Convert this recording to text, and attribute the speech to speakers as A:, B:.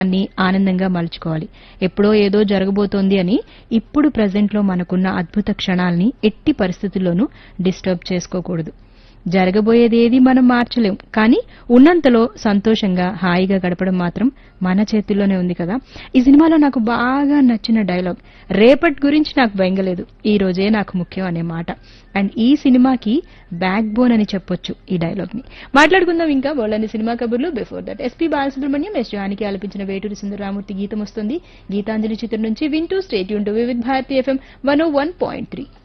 A: అన్ని ఆనందంగా మలుచుకోవాలి ఎప్పుడో ఏదో జరగబోతోంది అని ఇప్పుడు ప్రజెంట్ లో మనకున్న అద్భుత క్షణాల్ని ఎట్టి పరిస్థితుల్లోనూ డిస్టర్బ్ చేసుకోకూడదు జరగబోయేది ఏది మనం మార్చలేం కానీ ఉన్నంతలో సంతోషంగా హాయిగా గడపడం మాత్రం మన చేతుల్లోనే ఉంది కదా ఈ సినిమాలో నాకు బాగా నచ్చిన డైలాగ్ రేపటి గురించి నాకు బెంగలేదు ఈ రోజే నాకు ముఖ్యం అనే మాట అండ్ ఈ సినిమాకి బ్యాక్ బోన్ అని చెప్పొచ్చు ఈ డైలాగ్ ని మాట్లాడుకుందాం ఇంకా వాళ్ళని సినిమా కబుర్లు before that S P Balasubrahmanyam S Janaki ఆలపించిన వేటూరి సుందరరామూర్తి గీతం వస్తుంది గీతాంజలి చిత్రం నుంచి వింటూ స్టేట్ యూన్ to Vividh Bharati FM one one point three